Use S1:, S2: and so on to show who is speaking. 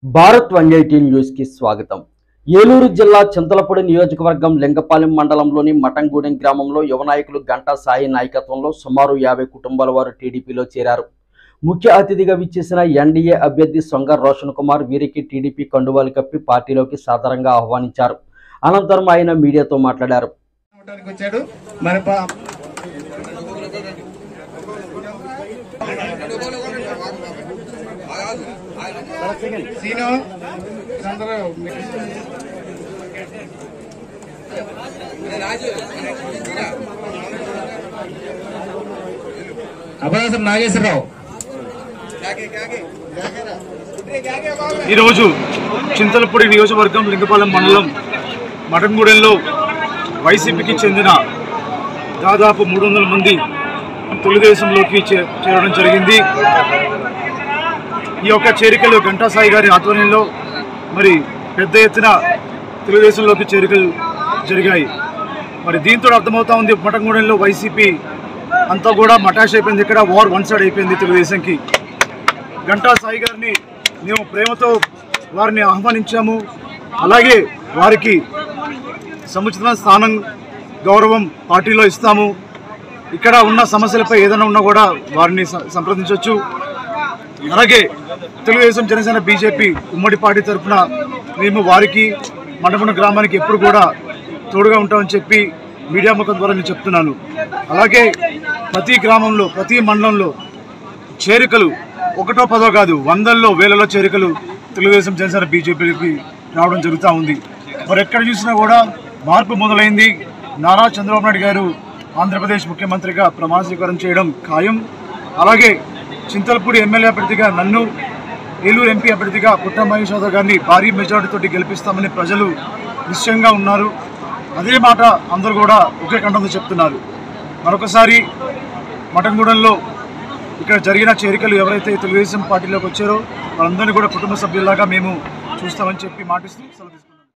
S1: Bharat one eighty news కి స్వాగతం ఏలూరు జిల్లా చింతలపూడి నియోజకవర్గం లింగపాలెం మండలంలోని మటంగూడెం గ్రామంలో యువ నాయకులు గంటా సాయి నాయకత్వంలో సుమారు యాభై కుటుంబాల వారు టీడీపీలో చేరారు ముఖ్య అతిథిగా విచ్చేసిన ఎన్డీఏ అభ్యర్థి సొంగ రోషన్ కుమార్ వీరికి టీడీపీ కండువాలు కప్పి పార్టీలోకి సాదరంగా ఆహ్వానించారు అనంతరం ఆయన మీడియాతో మాట్లాడారు
S2: అవడానికి వచ్చాడు మన పా- సీను అందరూ అభయాసం నాగేశ్వరరావు
S3: ఈరోజు చింతలపూడి నియోజకవర్గం లింగపాలెం మండలం మటన్గూడెంలో వైసీపీకి చెందిన దాదాపు మూడు వందల మంది తెలుగుదేశంలోకి చే- చేరడం జరిగింది ఈ యొక్క చేరికలు గంటాసాయి గారి ఆధ్వర్యంలో మరి పెద్ద ఎత్తున తెలుగుదేశంలోకి చేరికలు జరిగాయి మరి దీంతో అర్థమవుతా ఉంది మటంగూడెంలో వైసీపీ అంతా కూడా మటాష్ అయిపోయింది ఇక్కడ వార్ వన్ సైడ్ అయిపోయింది తెలుగుదేశంకి గంటా సాయి గారిని మేము ప్రేమతో వారిని ఆహ్వానించాము అలాగే వారికి సముచితమైన స్థానం గౌరవం పార్టీలో ఇస్తాము ఇక్కడ ఉన్న సమస్యలపై ఏదైనా ఉన్నా కూడా వారిని స- సంప్రదించవచ్చు అలాగే తెలుగుదేశం జనసేన బీజేపీ ఉమ్మడి పార్టీ తరఫున మేము వారికి మండపన గ్రామానికి ఎప్పుడు కూడా తోడుగా ఉంటామని చెప్పి మీడియా ముఖం ద్వారా నేను చెప్తున్నాను అలాగే ప్రతి గ్రామంలో ప్రతి మండలంలో చేరికలు ఒకటో పదో కాదు వందల్లో వేలలో చేరికలు తెలుగుదేశం జనసేన బీజేపీకి రావడం జరుగుతూ ఉంది మరి ఎక్కడ చూసినా కూడా మార్పు మొదలైంది నారా చంద్రబాబు నాయుడు గారు ఆంధ్రప్రదేశ్ ముఖ్యమంత్రిగా ప్రమాణ స్వీకారం చేయడం ఖాయం అలాగే చింతలపూడి ఎమ్మెల్యే అభ్యర్థిగా నన్ను ఏలూరు ఎంపీ అభ్యర్థిగా పుట్ట మహేష్ యాదవ్ గారిని భారీ మెజార్టీతో గెలిపిస్తామని ప్రజలు నిశ్చయంగా ఉన్నారు అదే మాట అందరూ కూడా ఒకే కంఠంతో చెప్తున్నారు మరొకసారి మటంగూడెంలో ఇక్కడ జరిగిన చేరికలు ఎవరైతే తెలుగుదేశం పార్టీలోకి వచ్చారో వాళ్ళందరినీ కూడా కుటుంబ సభ్యుల్లాగా మేము చూస్తామని చెప్పి మాటిస్తూ సెలవు తీసుకుంటాం